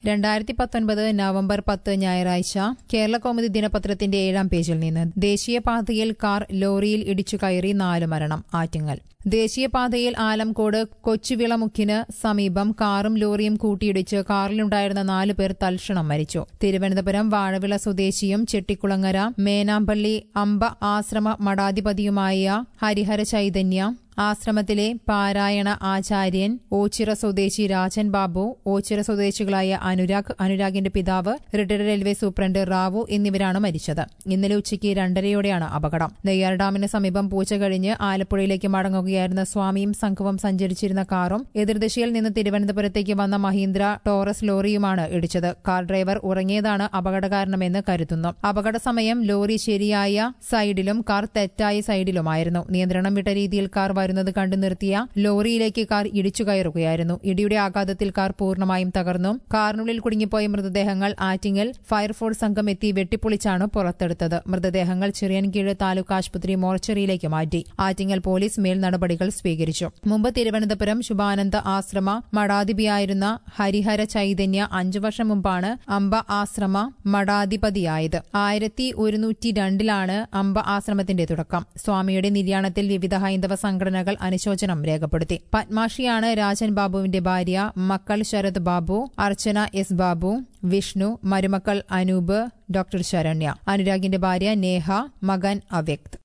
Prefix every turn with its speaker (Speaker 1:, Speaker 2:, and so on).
Speaker 1: രണ്ടായിരത്തി പത്തൊൻപത് നവംബർ പത്ത് ഞായറാഴ്ച കേരള കൗമുദി ദിനപത്രത്തിന്റെ ഏഴാം പേജിൽ നിന്ന് ദേശീയപാതയിൽ കാർ ലോറിയിൽ ഇടിച്ചു കയറി നാല് മരണം ആറ്റിങ്ങൽ ദേശീയപാതയിൽ ആലംകോട് കൊച്ചുവിളമുക്കിന് സമീപം കാറും ലോറിയും കൂട്ടിയിടിച്ച് കാറിലുണ്ടായിരുന്ന നാല് പേർ തൽക്ഷണം മരിച്ചു തിരുവനന്തപുരം വാഴവിള സ്വദേശിയും ചെട്ടിക്കുളങ്ങര മേനാമ്പള്ളി അമ്പ ആശ്രമ മഠാധിപതിയുമായ ഹരിഹര ചൈതന്യ ആശ്രമത്തിലെ പാരായണ ആചാര്യൻ ഓച്ചിറ സ്വദേശി രാജൻ ബാബു ഓച്ചിറ സ്വദേശികളായ അനുരാഗ് അനുരാഗിന്റെ പിതാവ് റിട്ടയർഡ് റെയിൽവേ സൂപ്രണ്ട് റാവു എന്നിവരാണ് മരിച്ചത് ഇന്നലെ ഉച്ചയ്ക്ക് രണ്ടരയോടെയാണ് അപകടം നെയ്യാർ ഡാമിന് സമീപം പൂച്ച കഴിഞ്ഞ് ആലപ്പുഴയിലേക്ക് മടങ്ങുകയായിരുന്ന സ്വാമിയും സംഘവും സഞ്ചരിച്ചിരുന്ന കാറും എതിർദിശയിൽ നിന്ന് തിരുവനന്തപുരത്തേക്ക് വന്ന മഹീന്ദ്ര ടോറസ് ലോറിയുമാണ് ഇടിച്ചത് കാർ ഡ്രൈവർ ഉറങ്ങിയതാണ് അപകടകാരണമെന്ന് കരുതുന്നു അപകട സമയം ലോറി ശരിയായ സൈഡിലും കാർ തെറ്റായ സൈഡിലുമായിരുന്നു നിയന്ത്രണം വിട്ട രീതിയിൽ കാർ വരുന്നത് കണ്ടു നിർത്തിയ ലോറിയിലേക്ക് കാർ ഇടിച്ചു കയറുകയായിരുന്നു ഇടിയുടെ ആഘാതത്തിൽ കാർ പൂർണ്ണമായും തകർന്നു കാറിനുള്ളിൽ കുടുങ്ങിപ്പോയ മൃതദേഹങ്ങൾ ആറ്റിങ്ങൽ ഫയർഫോഴ്സ് സംഘം എത്തി വെട്ടിപ്പൊളിച്ചാണ് പുറത്തെടുത്തത് മൃതദേഹങ്ങൾ ചിറിയൻകീഴ് താലൂക്ക് ആശുപത്രി മോർച്ചറിയിലേക്ക് മാറ്റി ആറ്റിങ്ങൽ പോലീസ് മേൽ നടപടികൾ സ്വീകരിച്ചു മുമ്പ് തിരുവനന്തപുരം ശുഭാനന്ദ ആശ്രമ മഠാധിപിയായിരുന്ന ഹരിഹര ചൈതന്യ അഞ്ചു വർഷം മുമ്പാണ് അമ്പ ആശ്രമ മഠാധിപതിയായത് ആയിരത്തി ഒരുന്നൂറ്റി രണ്ടിലാണ് അമ്പ ആശ്രമത്തിന്റെ തുടക്കം സ്വാമിയുടെ നിര്യാണത്തിൽ വിവിധ ഹൈന്ദവ സംഘടനകൾ അനുശോചനം രേഖപ്പെടുത്തി പത്മാഷിയാണ് രാജൻ ബാബുവിന്റെ ഭാര്യ മക്കൾ ശരത് ബാബു അർച്ചന എസ് ബാബു വിഷ്ണു മരുമക്കൾ അനൂപ് ഡോക്ടർ ശരണ്യ അനുരാഗിന്റെ ഭാര്യ നേഹ മകൻ അവ്യക്ത്